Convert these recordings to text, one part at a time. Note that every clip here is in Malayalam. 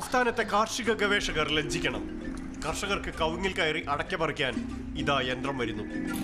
സംസ്ഥാനത്തെ കാർഷിക ഗവേഷകർ ലജ്ജിക്കണം കർഷകർക്ക് കവുങ്ങിൽ കയറി അടയ്ക്ക പറിക്കാൻ ഇതാ യന്ത്രം വരുന്നു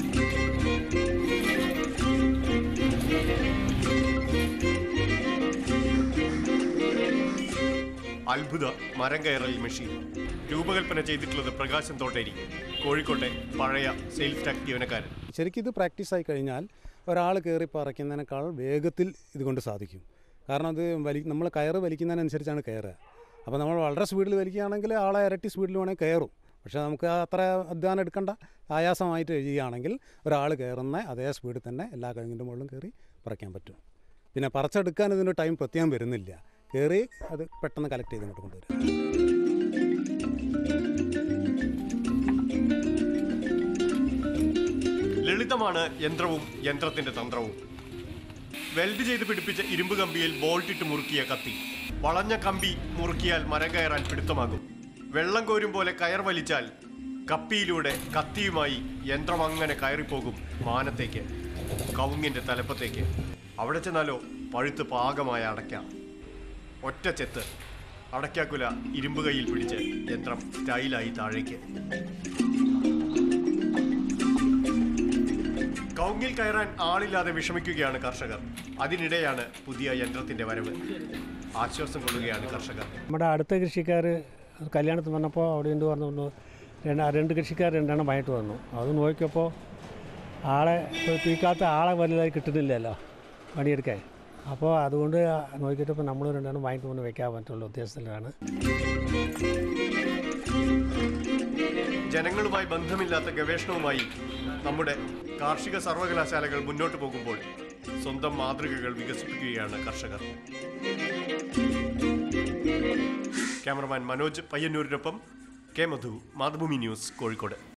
അത്ഭുത മരം കയറൽ മെഷീൻ രൂപകൽപ്പന ചെയ്തിട്ടുള്ളത് പ്രകാശൻ തോട്ടേരി കോഴിക്കോട്ടെ പഴയ സെയിൽസ് ടാക് ജീവനക്കാരൻ ശരിക്കും ഇത് പ്രാക്ടീസ് ആയി കഴിഞ്ഞാൽ ഒരാൾ കയറി പറിക്കുന്നതിനേക്കാൾ വേഗത്തിൽ ഇതുകൊണ്ട് സാധിക്കും കാരണം അത് വലി നമ്മൾ കയറ് വലിക്കുന്നതിനനുസരിച്ചാണ് കയറുക അപ്പോൾ നമ്മൾ വളരെ സ്പീഡിൽ വലിക്കുകയാണെങ്കിൽ ആളെ ഇരട്ടി സ്പീഡിൽ വേണമെങ്കിൽ കയറും പക്ഷേ നമുക്ക് അത്ര അധ്വാനം എടുക്കണ്ട ആയാസമായിട്ട് ചെയ്യുകയാണെങ്കിൽ ഒരാൾ കയറുന്ന അതേ സ്പീഡിൽ തന്നെ എല്ലാ കഴിഞ്ഞിൻ്റെ മുകളിലും കയറി പറിക്കാൻ പറ്റും പിന്നെ പറിച്ചെടുക്കാൻ ഇതിന് ടൈം പ്രത്യേകം വരുന്നില്ല കയറി അത് പെട്ടെന്ന് കളക്ട് ചെയ്ത് ഇങ്ങോട്ട് കൊണ്ടുവരും ലളിതമാണ് യന്ത്രവും യന്ത്രത്തിന്റെ തന്ത്രവും വെൽഡ് ചെയ്ത് പിടിപ്പിച്ച ഇരുമ്പ് കമ്പിയിൽ ബോൾട്ടിട്ട് മുറുക്കിയ കത്തി വളഞ്ഞ കമ്പി മുറുക്കിയാൽ മരം കയറാൻ പിടുത്തമാകും വെള്ളം കോരും പോലെ കയർ വലിച്ചാൽ കപ്പിയിലൂടെ കത്തിയുമായി യന്ത്രം അങ്ങനെ കയറിപ്പോകും മാനത്തേക്ക് കവുങ്ങിന്റെ തലപ്പത്തേക്ക് അവിടെ ചെന്നാലോ പഴുത്ത് പാകമായ അടയ്ക്ക ഒറ്റ ചെത്ത് അടയ്ക്കാക്കുല ഇരുമ്പ് കയ്യിൽ പിടിച്ച് യന്ത്രം സ്റ്റൈലായി താഴേക്ക് കൗങ്ങിൽ കയറാൻ ആളില്ലാതെ വിഷമിക്കുകയാണ് കർഷകർ അതിനിടെയാണ് പുതിയ യന്ത്രത്തിന്റെ വരവ് ആശ്വാസം കൊള്ളുകയാണ് കർഷകർ നമ്മുടെ അടുത്ത കൃഷിക്കാർ കല്യാണത്തിന് വന്നപ്പോൾ അവിടെ എന്ത് പറഞ്ഞു പറഞ്ഞു രണ്ട് രണ്ട് കൃഷിക്കാർ രണ്ടെണ്ണം വാങ്ങിട്ട് വന്നു അത് നോക്കിയപ്പോൾ ആളെ തീക്കാത്ത ആളെ വലുതായി കിട്ടുന്നില്ലല്ലോ പണിയെടുക്കാൻ അപ്പോൾ അതുകൊണ്ട് നോക്കിയിട്ടപ്പോൾ നമ്മൾ രണ്ടെണ്ണം വാങ്ങിട്ട് കൊണ്ട് വെക്കാൻ പറ്റുള്ള ഉദ്ദേശത്തിലാണ് ജനങ്ങളുമായി ബന്ധമില്ലാത്ത ഗവേഷണവുമായി നമ്മുടെ കാർഷിക സർവകലാശാലകൾ മുന്നോട്ട് പോകുമ്പോൾ സ്വന്തം മാതൃകകൾ വികസിപ്പിക്കുകയാണ് കർഷകർ ക്യാമറമാൻ മനോജ് പയ്യന്നൂരിനൊപ്പം കെ മധു മാതൃഭൂമി ന്യൂസ് കോഴിക്കോട്